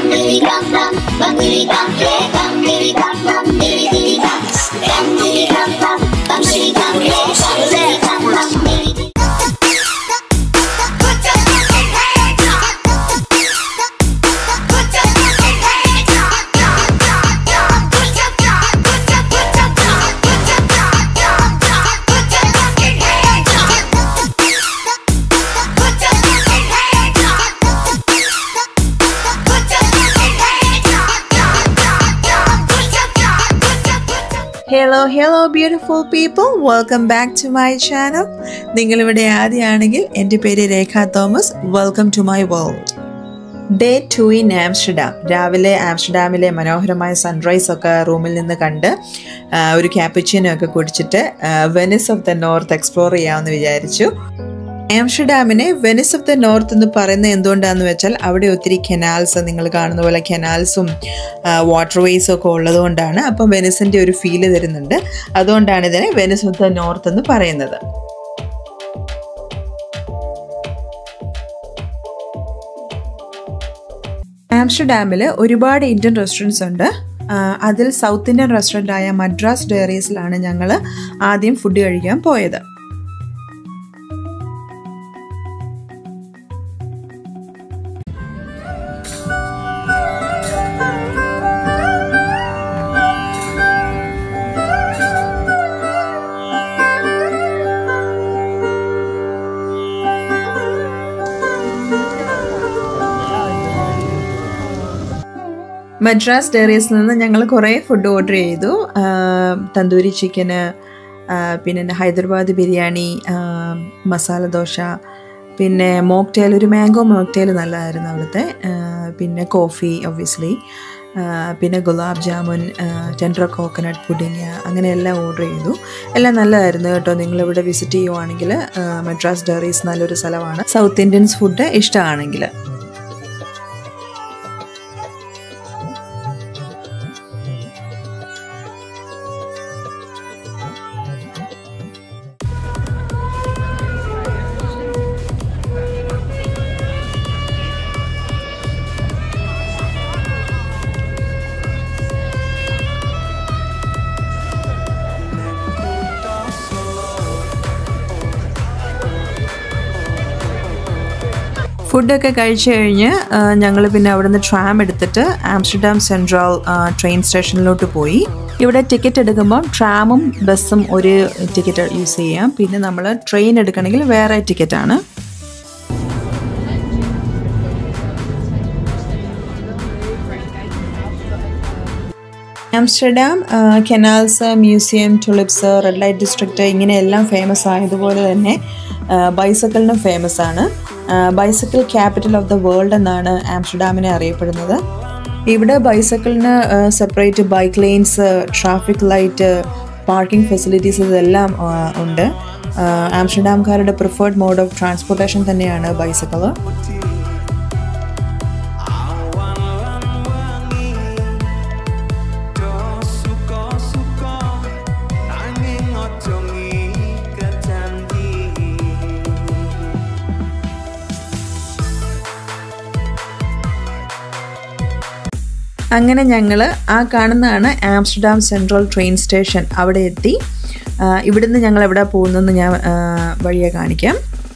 Bangiri bam bam, bangiri bam re, bangiri bam bam, diri diri bam. Bangiri bam bam, bangiri bam re, bangiri bam bam, diri diri. Put your fucking hands up. Put your fucking hands up. Put your put your put your put your put your put your fucking hands up. Put your fucking hands up. Put your fucking hands up. Put your put your put your hello hello beautiful people welcome back to my channel നിങ്ങളിവിടെ ആദ്യമാണെങ്കിൽ എൻ്റെ പേര് Rekha Thomas welcome to my world day two in Amsterdam രാവിലെ ആംസ്റ്റർഡാമിലെ മനോഹരമായ sunrise ഒക്കെ റൂമിൽ നിന്ന് കണ്ട് ആ, ഒരു ക്യാപ്പുച്ചിനോ ഒക്കെ കുടിച്ചിട്ട് Venice of the north explore ചെയ്യാമെന്ന് വിചാരിച്ചു ആംസ്റ്റർഡാമിനെ വെനിസ് ഓഫ് ദ നോർത്ത് എന്ന് പറയുന്നത് എന്തുകൊണ്ടാന്ന് വെച്ചാൽ അവിടെ ഒത്തിരി കെനാൽസ് നിങ്ങൾ കാണുന്ന പോലെ കെനാൽസും വാട്ടർ വേസും ഒക്കെ ഉള്ളത് കൊണ്ടാണ് അപ്പം വെനിസിൻ്റെ ഒരു ഫീല് തരുന്നുണ്ട് അതുകൊണ്ടാണ് ഇതിനെ വെനിസ് ഓഫ് ദ നോർത്ത് എന്ന് പറയുന്നത് ആംസ്റ്റർഡാമിൽ ഒരുപാട് ഇന്ത്യൻ റെസ്റ്റോറൻറ്റ്സ് ഉണ്ട് ആ, അതിൽ സൗത്ത് ഇന്ത്യൻ റെസ്റ്റോറൻ്റ് ആയ മദ്രാസ് ഡയറീസിലാണ് ഞങ്ങൾ ആദ്യം ഫുഡ് കഴിക്കാൻ പോയത് മദ്രാസ് ഡയറീസിൽ നിന്ന് ഞങ്ങൾ കുറേ ഫുഡ് ഓർഡർ ചെയ്തു ആ, തന്തൂരി ചിക്കന് ആ, പിന്നെ ഹൈദരാബാദ് ബിരിയാണി ആ, മസാല ദോശ പിന്നെ മോക്ടെയിൽ ഒരു മാംഗോ മോക്ടെയിൽ നല്ലതായിരുന്നു അവിടുത്തെ ആ, പിന്നെ കോഫി ഒബ്വിയസ്ലി പിന്നെ gulab jamun tender coconut pudding അങ്ങനെ എല്ലാം ഓർഡർ ചെയ്തു എല്ലാം നല്ലതായിരുന്നു കേട്ടോ നിങ്ങളിവിടെ വിസിറ്റ് ചെയ്യുവാണെങ്കിൽ ആ, മദ്രാസ് ഡയറീസ് നല്ലൊരു സ്ഥലമാണ് സൗത്ത് ഇന്ത്യൻസ് ഫുഡ് ഇഷ്ടമാണെങ്കിൽ ഫുഡൊക്കെ കഴിച്ചു കഴിഞ്ഞ് ഞങ്ങൾ പിന്നെ അവിടുന്ന് ട്രാം എടുത്തിട്ട് ആംസ്റ്റർഡാം സെൻട്രൽ ട്രെയിൻ സ്റ്റേഷനിലോട്ട് പോയി ഇവിടെ ടിക്കറ്റ് എടുക്കുമ്പോൾ ട്രാമും ബസ്സും ഒരു ടിക്കറ്റ് യൂസ് ചെയ്യാം പിന്നെ നമ്മൾ ട്രെയിൻ എടുക്കണമെങ്കിൽ വേറെ ടിക്കറ്റാണ് Amsterdam canals museum tulips red light district ഇങ്ങനെയെല്ലാം ഫേമസ് ആയതുപോലെ തന്നെ ബൈസക്കിളിനും ഫേമസ് ആണ് bicycle capital of the world എന്നാണ് ആംസ്റ്റർഡാമിനെ അറിയപ്പെടുന്നത് ഇവിടെ ബൈസക്കിളിന് separate bike lanes traffic light parking facilities ഇതെല്ലാം ആ, ഉണ്ട് ആ, ആംസ്റ്റർഡാംകാരുടെ പ്രിഫേർഡ് മോഡ് ഓഫ് ട്രാൻസ്പോർട്ടേഷൻ തന്നെയാണ് bicycle suka-suka nanging aja ngiket janji അങ്ങനെ ഞങ്ങൾ ആ കാണുന്നതാണ് ആംസ്റ്റർഡാം സെൻട്രൽ ട്രെയിൻ സ്റ്റേഷൻ അവിടെ എത്തി ആ, ഇവിടുന്ന് ഞങ്ങൾ എവിടെ പോകുന്നതെന്ന് ഞാൻ ആ, വഴിയെ കാണിക്കാം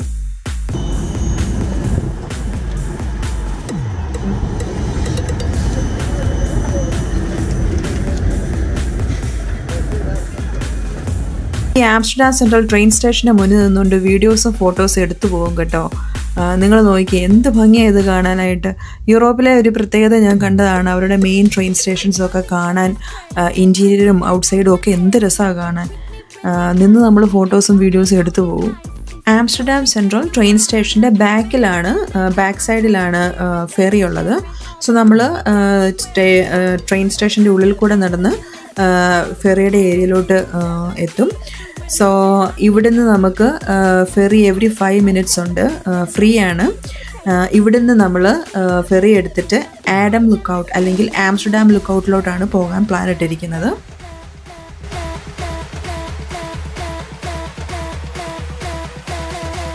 ഈ ആംസ്റ്റർഡാം സെൻട്രൽ ട്രെയിൻ സ്റ്റേഷൻ്റെ മുന്നിൽ നിന്നുകൊണ്ട് വീഡിയോസും ഫോട്ടോസും എടുത്തു പോകും കേട്ടോ നിങ്ങൾ നോക്കി എന്ത് ഭംഗിയാണ് ഇത് കാണാനായിട്ട് യൂറോപ്പിലെ ഒരു പ്രത്യേകത ഞാൻ കണ്ടതാണ് അവരുടെ മെയിൻ ട്രെയിൻ സ്റ്റേഷൻസും ഒക്കെ കാണാൻ ഇൻറ്റീരിയറും ഔട്ട്സൈഡും ഒക്കെ എന്ത് രസമാണ് കാണാൻ ആ, നിന്ന് നമ്മൾ ഫോട്ടോസും വീഡിയോസും എടുത്തു പോകും ആംസ്റ്റർഡാം സെൻട്രൽ ട്രെയിൻ സ്റ്റേഷൻ്റെ ബാക്കിലാണ് ബാക്ക് സൈഡിലാണ് ഫെറി ഉള്ളത് സോ നമ്മൾ ട്രെയിൻ സ്റ്റേഷൻ്റെ ഉള്ളിൽ കൂടെ നടന്ന് ഫെറിയുടെ ഏരിയയിലോട്ട് എത്തും സോ ഇവിടുന്ന് നമുക്ക് ഫെറി എവറി ഫൈവ് മിനിറ്റ്സ് ഉണ്ട് ഫ്രീ ആണ് ആ, ഇവിടുന്ന് നമ്മൾ ഫെറി എടുത്തിട്ട് ആഡം ലുക്കൗട്ട് അല്ലെങ്കിൽ ആംസ്റ്റർഡാം ലുക്കൗട്ടിലോട്ടാണ് പോകാൻ പ്ലാൻ ഇട്ടിരിക്കുന്നത്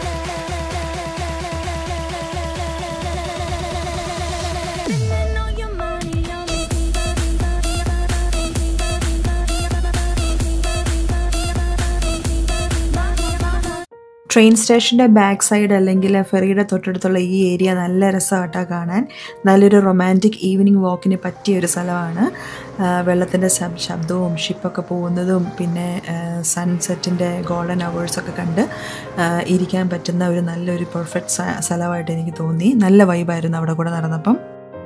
I know you ട്രെയിൻ സ്റ്റേഷൻ്റെ ബാക്ക് സൈഡ് അല്ലെങ്കിൽ ഫെറിയുടെ തൊട്ടടുത്തുള്ള ഈ ഏരിയ നല്ല രസമായിട്ടാണ് കാണാൻ നല്ലൊരു റൊമാൻറ്റിക് ഈവനിങ് വാക്കിന് പറ്റിയ ഒരു സ്ഥലമാണ് വെള്ളത്തിൻ്റെ ശബ്ദവും ഷിപ്പൊക്കെ പോകുന്നതും പിന്നെ സൺസെറ്റിൻ്റെ ഗോൾഡൻ അവേഴ്സൊക്കെ കണ്ട് ആ, ഇരിക്കാൻ പറ്റുന്ന ഒരു നല്ലൊരു പെർഫെക്റ്റ് സ്ഥലമായിട്ട് എനിക്ക് തോന്നി നല്ല വൈബായിരുന്നു അവിടെ കൂടെ നടന്നപ്പം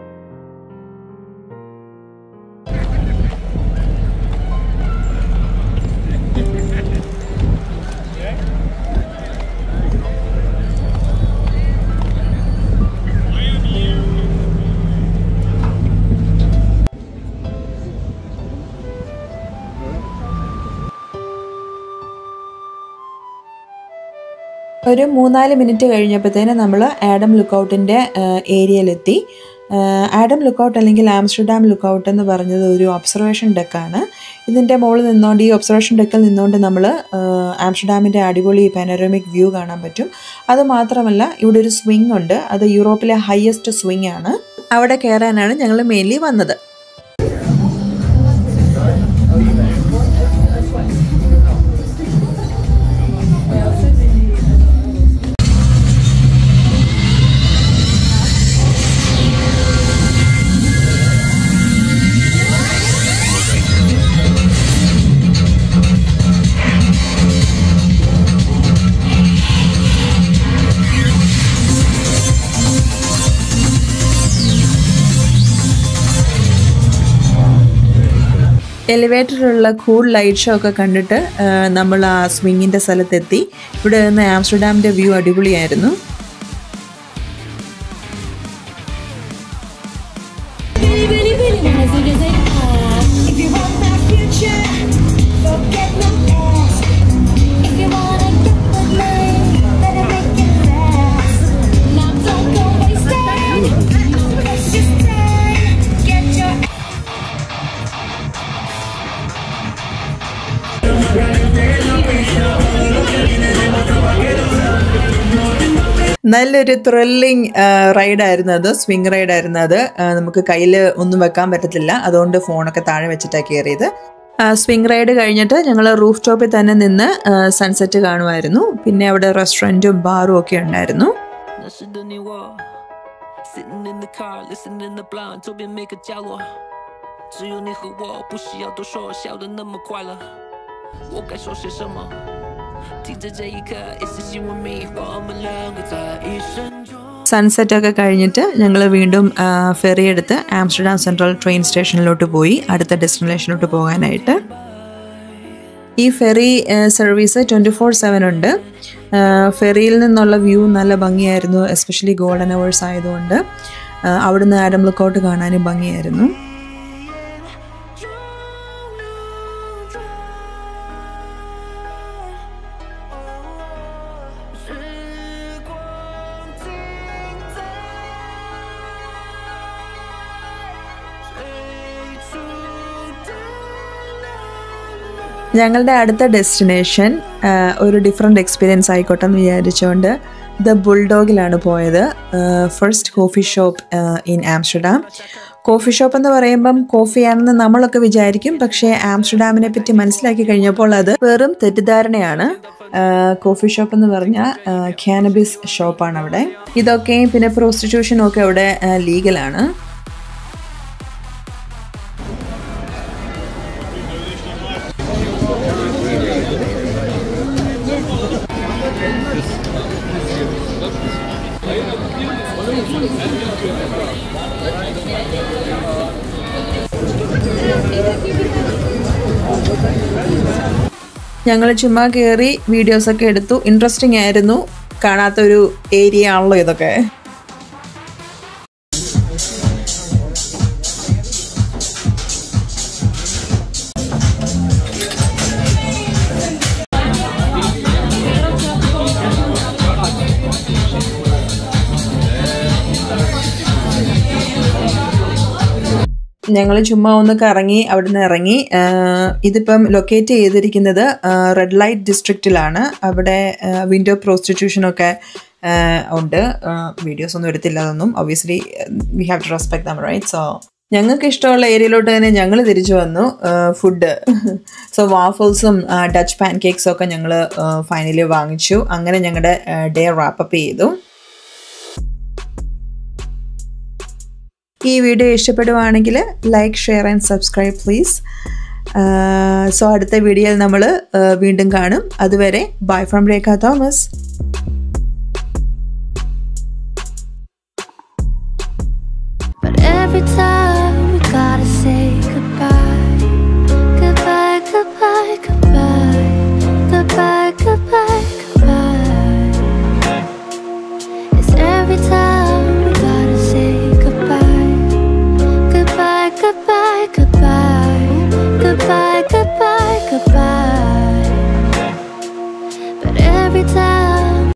ഒരു മൂന്നാല് മിനിറ്റ് കഴിഞ്ഞപ്പോഴത്തേന് നമ്മൾ ആഡം ലുക്കൗട്ടിൻ്റെ ഏരിയയിലെത്തി ആഡം ലുക്കൗട്ട് അല്ലെങ്കിൽ ആംസ്റ്റർഡാം ലുക്കൗട്ട് എന്ന് പറഞ്ഞത് ഒരു ഒബ്സർവേഷൻ ഡെക്കാണ് ഇതിൻ്റെ മുകളിൽ നിന്നുകൊണ്ട് ഈ ഒബ്സർവേഷൻ ഡെക്കിൽ നിന്നുകൊണ്ട് നമ്മൾ ആംസ്റ്റർഡാമിൻ്റെ അടിപൊളി പാനോറമിക് വ്യൂ കാണാൻ പറ്റും അത് മാത്രമല്ല ഇവിടെ ഒരു സ്വിംഗ് ഉണ്ട് അത് യൂറോപ്പിലെ ഹയസ്റ്റ് സ്വിംഗ് ആണ് അവിടെ കയറാനാണ് ഞങ്ങൾ മെയിൻലി വന്നത് എലിവേറ്ററിലുള്ള കൂൾ ലൈറ്റ് ഷോ ഒക്കെ കണ്ടിട്ട് ആ, നമ്മൾ ആ സ്വിങ്ങിൻ്റെ സ്ഥലത്തെത്തി ഇവിടെ നിന്ന് ആംസ്റ്റർഡാമിൻ്റെ വ്യൂ അടിപൊളിയായിരുന്നു Really, really, really wanna see this in If you want that future, forget the past. If you wanna get the money, better make it fast. Now don't go wasting. Let's just time. Get your നല്ലൊരു thrilling റൈഡായിരുന്നു അത് swing റൈഡായിരുന്നു അത് ആ, നമുക്ക് കയ്യിൽ ഒന്നും വെക്കാൻ പറ്റത്തില്ല അതുകൊണ്ട് ഫോണൊക്കെ താഴെ വെച്ചിട്ടാണ് കയറിയത് സ്വിംഗ് റൈഡ് കഴിഞ്ഞിട്ട് ഞങ്ങൾ റൂഫ് ടോപ്പിൽ തന്നെ നിന്ന് സൺസെറ്റ് കാണുമായിരുന്നു പിന്നെ അവിടെ റെസ്റ്റോറൻറ്റും ബാറും ഒക്കെ ഉണ്ടായിരുന്നു 那时的你我，sitting in the car listening to Blunt，周边每个角落，只有你和我，不需要多说，笑得那么快乐。我该说些什么？听着这一刻，It's just you and me，我们两个在一生中。 sunset ഒക്കെ കഴിഞ്ഞിട്ട് ഞങ്ങൾ വീണ്ടും ഫെറി എടുത്ത് ആംസ്റ്റർഡാം സെൻട്രൽ ട്രെയിൻ സ്റ്റേഷനിലോട്ട് പോയി അടുത്ത ഡെസ്റ്റിനേഷനിലോട്ട് പോകാനായിട്ട് ഈ ferry service twenty four seven ഉണ്ട് ആ, ഫെറിയിൽ നിന്നുള്ള വ്യൂ നല്ല ഭംഗിയായിരുന്നു എസ്പെഷ്യലി ഗോൾഡൻ അവേഴ്സ് ആയതുകൊണ്ട് ആ, അവിടുന്ന് ആഡം ലുക്കൗട്ട് കാണാനും ഭംഗിയായിരുന്നു ഞങ്ങളുടെ അടുത്ത ഡെസ്റ്റിനേഷൻ ഒരു ഡിഫറെൻ്റ് എക്സ്പീരിയൻസ് ആയിക്കോട്ടെ എന്ന് വിചാരിച്ചുകൊണ്ട് ദ ബുൾഡോഗിലാണ് പോയത് first coffee shop in Amsterdam coffee shop എന്ന് പറയുമ്പം കോഫിയാണെന്ന് നമ്മളൊക്കെ വിചാരിക്കും പക്ഷേ ആംസ്റ്റർഡാമിനെ പറ്റി മനസ്സിലാക്കി കഴിഞ്ഞപ്പോൾ അത് വെറും തെറ്റിദ്ധാരണയാണ് കോഫി ഷോപ്പ് എന്ന് പറഞ്ഞാൽ ക്യാനബിസ് ഷോപ്പാണ് അവിടെ ഇതൊക്കെയും പിന്നെ പ്രോസ്റ്റിറ്റ്യൂഷനും ഒക്കെ അവിടെ ലീഗലാണ് ഞങ്ങൾ ചുമ്മാ കയറി വീഡിയോസൊക്കെ എടുത്തു ഇൻട്രസ്റ്റിംഗ് ആയിരുന്നു കാണാത്തൊരു ഏരിയ ആണല്ലോ ഇതൊക്കെ ഞങ്ങൾ ചുമ്മാ ഒന്ന് കറങ്ങി അവിടുന്ന് ഇറങ്ങി ആഹ് ഇതിപ്പം ലൊക്കേറ്റ് ചെയ്തിരിക്കുന്നത് റെഡ് ലൈറ്റ് ഡിസ്ട്രിക്റ്റിലാണ് അവിടെ വിൻഡോ പ്രോസ്റ്റിറ്റ്യൂഷനൊക്കെ ഉണ്ട് വീഡിയോസ് ഒന്നും എടുത്തില്ല അതൊന്നും obviously we have to respect them right so ഞങ്ങൾക്ക് ഇഷ്ടമുള്ള ഏരിയയിലോട്ട് തന്നെ ഞങ്ങൾ തിരിച്ചു വന്നു ഫുഡ് സോ വാഫിൾസും ഡച്ച് പാൻ കേക്ക്സും ഒക്കെ ഞങ്ങൾ ഫൈനലി വാങ്ങിച്ചു അങ്ങനെ ഞങ്ങളുടെ ഡേ റാപ്പപ്പ് ചെയ്തു ഈ വീഡിയോ ഇഷ്ടപ്പെടുവാണെങ്കിൽ like share and subscribe please so അടുത്ത വീഡിയോയിൽ നമ്മൾ വീണ്ടും കാണും അതുവരെ bye from Rekha Thomas But every time